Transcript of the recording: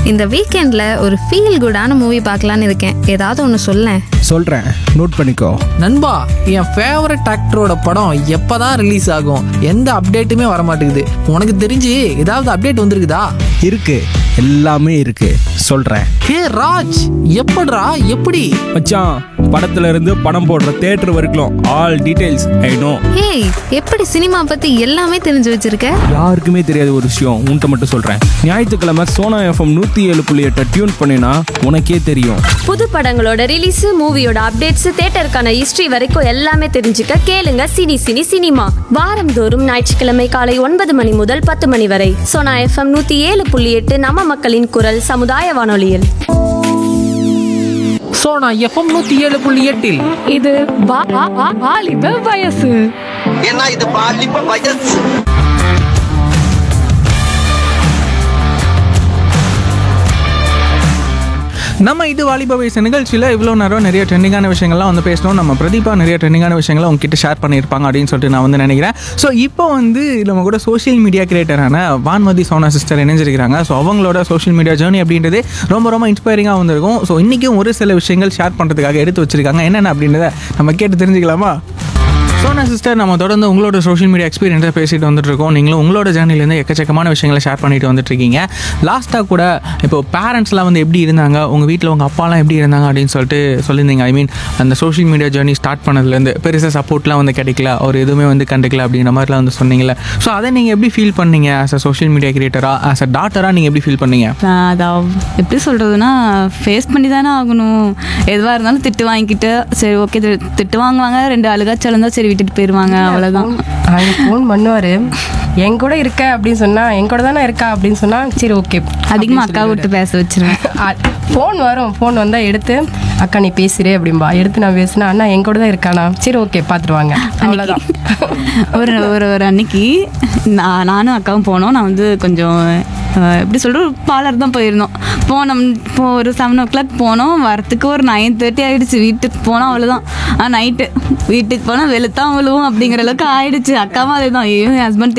இந்த வீக்கெண்டில் ஒரு ஃபீல் குடான மூவி பார்க்கலான்னு இருக்கேன் ஏதாவது ஒன்று சொல்லேன் சொல்கிறேன் நோட் பண்ணிக்கோ நண்பா என் ஃபேவரட் ஆக்டரோட படம் எப்பதான் ரிலீஸ் ஆகும் எந்த அப்டேட்டுமே வர மாட்டேங்குது உனக்கு தெரிஞ்சு ஏதாவது அப்டேட் வந்திருக்குதா இருக்கு எல்லாமே இருக்கு சொல்கிறேன் ஹே ராஜ் எப்படிடா எப்படி மச்சான் படத்துல இருந்து படம் போடுற தேட்டர் வரைக்கும் all details I know hey எப்படி சினிமா பற்றி எல்லாமே தெரிஞ்சு வச்சிருக்க யாருக்குமே தெரியாத ஒரு விஷயம் உன்கிட்ட மட்டும் சொல்கிறேன் ஞாயிற்றுக்கிழமை சோனா எஃப்எம் நூற்றி ஏழு புள்ளி எட்டை டியூன் பண்ணினா உனக்கே தெரியும் புது படங்களோட ரிலீஸ் மூவியோட அப்டேட்ஸ் தேட்டருக்கான ஹிஸ்டரி வரைக்கும் எல்லாமே தெரிஞ்சுக்க கேளுங்க சினி சினி சினிமா வாரந்தோறும் ஞாயிற்றுக்கிழமை காலை ஒன்பது மணி முதல் பத்து மணி வரை சோனா எஃப்எம் நூத்தி ஏழு புள்ளி எட்டு நம்ம மக்களின் குரல் சமுதாய வானொலியில் ஸோ நான் எஃப்எம் நூற்றி ஏழு புள்ளி எட்டில் இது வா- வா- வா- வாலிப வயசு ஏன்னா இது பாலிப்ப வயசு நம்ம இது வாலிப வயசு நிகழ்ச்சியில் இவ்வளோ நேரம் நிறைய ட்ரெண்டிங்கான விஷயங்கள்லாம் வந்து பேசணும் நம்ம பிரதீபா நிறைய ட்ரெண்டிங்கான விஷயங்களை உங்ககிட்ட ஷேர் பண்ணியிருப்பாங்க அப்படின்னு சொல்லிட்டு நான் வந்து நினைக்கிறேன் ஸோ இப்போ வந்து நம்ம கூட சோஷியல் மீடியா கிரியேட்டரான வான்மதி சோனா சிஸ்டர் இணைஞ்சிருக்கிறாங்க ஸோ அவங்களோட சோஷியல் மீடியா ஜேர்னி அப்படின்றது ரொம்ப ரொம்ப இன்ஸ்பைரிங்காக வந்திருக்கும் ஸோ இன்றைக்கும் ஒரு சில விஷயங்கள் ஷேர் பண்ணுறதுக்காக எடுத்து வச்சிருக்காங்க என்னென்ன அப்படின்றத நம்ம கேட்டு தெரிஞ்சுக்கலாமா சோனா சிஸ்டர் நம்ம தொடர்ந்து உங்களோட சோஷியல் மீடியா எக்ஸ்பீரியன்ஸை பேசிட்டு வந்துட்டு இருக்கோம் நீங்களும் உங்களோட ஜேர்னிலேருந்து எக்கச்சக்கமான விஷயங்களை ஷேர் பண்ணிட்டு வந்துட்டு இருக்கீங்க லாஸ்ட்டாக கூட இப்போ பேரண்ட்ஸ்லாம் வந்து எப்படி இருந்தாங்க உங்கள் வீட்டில் உங்கள் அப்பாலாம் எப்படி இருந்தாங்க அப்படின்னு சொல்லிட்டு சொல்லியிருந்தீங்க ஐ மீன் அந்த சோஷியல் மீடியா ஜேர்னி ஸ்டார்ட் பண்ணதுலேருந்து பெருசாக சப்போர்ட்லாம் வந்து கிடைக்கல அவர் எதுவுமே வந்து கண்டுக்கல அப்படின்ற மாதிரிலாம் வந்து சொன்னீங்களே ஸோ அதை நீங்கள் எப்படி ஃபீல் பண்ணீங்க ஆஸ் அ சோஷியல் மீடியா கிரியேட்டராக ஆஸ் அ டாட்டராக நீங்கள் எப்படி ஃபீல் பண்ணீங்க நான் அதை அவ்- எப்படி சொல்கிறதுனா ஃபேஸ் பண்ணி தானே ஆகணும் எதுவாக இருந்தாலும் திட்டு வாங்கிக்கிட்டு சரி ஓகே திட்டு வாங்குவாங்க ரெண்டு அழுகாச்சாலும் இருந்தால் சரி விட்டுட்டு போயிடுவாங்க அவ்வளோதான் அவர் ஃபோன் பண்ணுவார் என் கூட இருக்க அப்படின்னு சொன்னா என் கூட தானே இருக்கா அப்படின்னு சொன்னா சரி ஓகே அதிகமாக அக்கா விட்டு பேச வச்சிருவேன் ஃபோன் வரும் ஃபோன் வந்தால் எடுத்து அக்கா நீ பேசுறே அப்படிம்பா எடுத்து நான் பேசினா அண்ணா என் கூட தான் இருக்கானா சரி ஓகே பார்த்துட்டு வாங்க அவ்வளோதான் ஒரு ஒரு ஒரு அன்னைக்கு நான் நானும் அக்காவும் போனோம் நான் வந்து கொஞ்சம் அஹ், எப்படி சொல்கிற ஒரு பார்லர் தான் போயிருந்தோம் போனோம் இப்போ ஒரு செவன் ஓ கிளாக் போனோம் வரத்துக்கு ஒரு நைன் தேர்ட்டி ஆயிடுச்சு வீட்டுக்கு போனால் அவ்வளோதான் நைட்டு வீட்டுக்கு போனால் வெளுத்தான் விழுவும் அப்படிங்கிற அளவுக்கு ஆயிடுச்சு அக்காவும் அதே தான் ஐயோ என் ஹஸ்பண்ட்